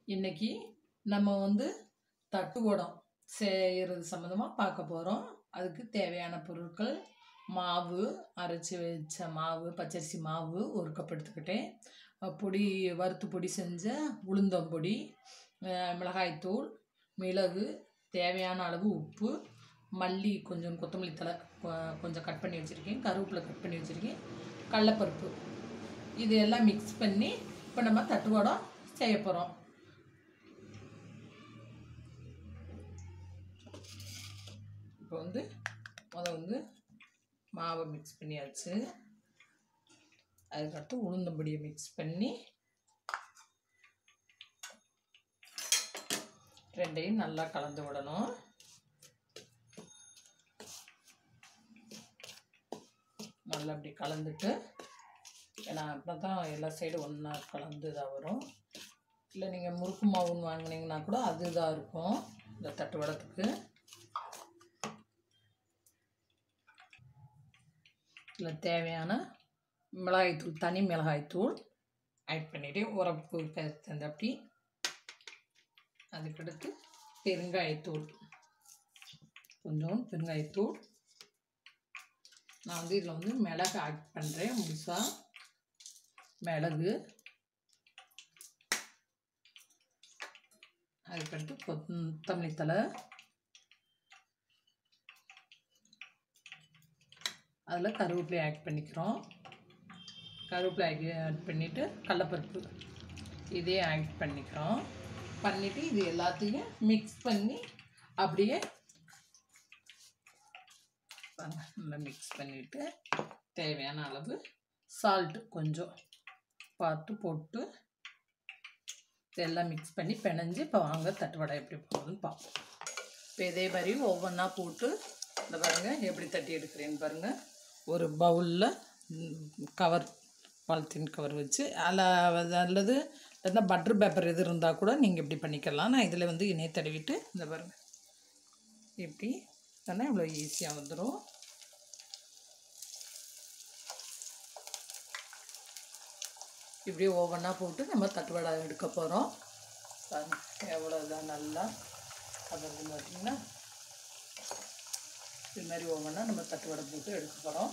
இன்னைக்கு நம்ம வந்து தட்டுவடம் செய்கிறது சம்மந்தமாக பார்க்க போகிறோம் அதுக்கு தேவையான பொருட்கள் மாவு அரைச்சி வச்ச மாவு பச்சரிசி மாவு ஒரு கப் எடுத்துக்கிட்டேன் அஹ் பொடி வறுத்து பொடி செஞ்ச உளுந்தம்பொடி அஹ் மிளகாய்த்தூள் மிளகு தேவையான அளவு உப்பு மல்லி கொஞ்சம் கொத்தமல்லி தழை கொ- கொஞ்சம் கட் பண்ணி வச்சுருக்கேன் கருவேப்பிலை கட் பண்ணி வச்சுருக்கேன் கடலப்பருப்பு இது எல்லாம் மிக்ஸ் பண்ணி இப்போ நம்ம தட்டுவடம் செய்ய போகிறோம் இப்போ வந்து முத வந்து மாவை மிக்ஸ் பண்ணியாச்சு அதுக்கடுத்து உளுந்தம்பொடியை மிக்ஸ் பண்ணி ரெண்டையும் நல்லா கலந்து விடணும் நல்லா அப்படி கலந்துட்டு ஏன்னா அப்போ தான் எல்லா சைடும் ஒன்றா கலந்து இதாக வரும் இல்லை நீங்கள் முறுக்கு மாவுன்னு வாங்குனீங்கன்னா கூட அது இதாக இருக்கும் இந்த தட்டு வடத்துக்கு இதில் தேவையான மிளகாய்த்தூள் தனி மிளகாய்த்தூள் ஆட் பண்ணிவிட்டு உரப்பு தந்தப்படி அதுக்கடுத்து பெருங்காயத்தூள் கொஞ்சம் பெருங்காயத்தூள் நான் வந்து இதில் வந்து மிளகு ஆட் பண்ணுறேன் முழுசாக மிளகு அதுக்கடுத்து கொத்தமல்லி தழை அதில் கருவேப்பிலை ஆட் பண்ணிக்கிறோம் கருவேப்பிலை ஆட் பண்ணிவிட்டு கடலப்பருப்பு இதே ஆட் பண்ணிக்கிறோம் பண்ணிவிட்டு இது எல்லாத்தையும் மிக்ஸ் பண்ணி அப்படியே பாருங்க, நல்லா மிக்ஸ் பண்ணிவிட்டு தேவையான அளவு சால்ட்டு கொஞ்சம் பார்த்து போட்டு இதெல்லாம் மிக்ஸ் பண்ணி பிணைஞ்சு இப்போ வாங்க தட்டுவடை எப்படி போகுதுன்னு பார்ப்போம் இப்போ இதே மாதிரி ஒவ்வொன்றா போட்டு இந்த பாருங்கள் எப்படி தட்டி எடுக்கிறேன்னு பாருங்கள் ஒரு பவுலில் கவர் பாலித்தீன் கவர் வச்சு அதில் அல்லது இல்லைன்னா பட்டர் பேப்பர் எது இருந்தால் கூட நீங்கள் இப்படி பண்ணிக்கலாம் நான் இதில் வந்து இணைய தடவிட்டு இந்த பாருங்கள் இப்படி தானே இவ்வளோ ஈஸியாக வந்துடும் இப்படி ஒவ்வொன்றா போட்டு நம்ம தட்டுவடை எடுக்க போகிறோம் எவ்வளோ இதாக நல்லா கதறது பார்த்தீங்கன்னா இது மாதிரி ஒவ்வொன்றா நம்ம தட்டுவடை போட்டு எடுக்க போகிறோம்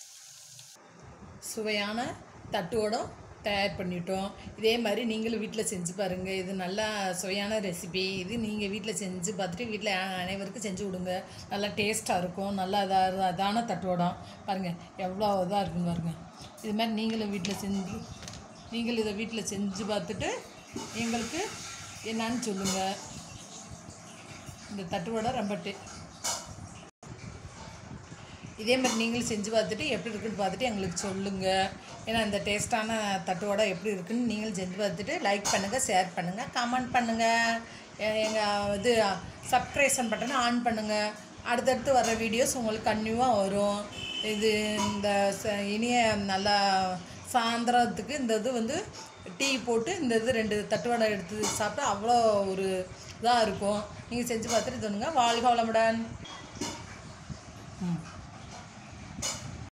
சுவையான தட்டுவடம் தயார் பண்ணிட்டோம் இதே மாதிரி நீங்களும் வீட்டில் செஞ்சு பாருங்கள் இது நல்லா சுவையான ரெசிபி இது நீங்கள் வீட்டில் செஞ்சு பார்த்துட்டு வீட்டில் அனைவருக்கும் செஞ்சு விடுங்க நல்லா டேஸ்ட்டாக இருக்கும் நல்லா இதாக அதான தட்டுவடம் பாருங்கள் எவ்வளோ இதாக இருக்குன்னு பாருங்கள் இது மாதிரி நீங்களும் வீட்டில் செஞ்சு நீங்கள் இதை வீட்டில் செஞ்சு பார்த்துட்டு எங்களுக்கு என்னன்னு சொல்லுங்கள் இந்த தட்டுவடை ரொம்ப டே இதே மாதிரி நீங்களும் செஞ்சு பார்த்துட்டு எப்படி இருக்குன்னு பார்த்துட்டு எங்களுக்கு சொல்லுங்கள் ஏன்னா இந்த டேஸ்ட்டான தட்டுவடை எப்படி இருக்குன்னு நீங்களும் செஞ்சு பார்த்துட்டு லைக் பண்ணுங்கள் ஷேர் பண்ணுங்கள் கமெண்ட் பண்ணுங்கள் எங்கள் இது சப்ஸ்கிரைஷன் பட்டனை ஆன் பண்ணுங்கள் அடுத்தடுத்து வர வீடியோஸ் உங்களுக்கு கன்னியூவாக வரும் இது இந்த ச- இனிய நல்லா சாயந்தரத்துக்கு இந்த இது வந்து டீ போட்டு இந்த இது ரெண்டு தட்டுவடை எடுத்து சாப்பிட்டா அவ்வளோ ஒரு இதாக இருக்கும் நீங்கள் செஞ்சு பார்த்துட்டு தோணுங்க வாழ்க வளமுடன் ம்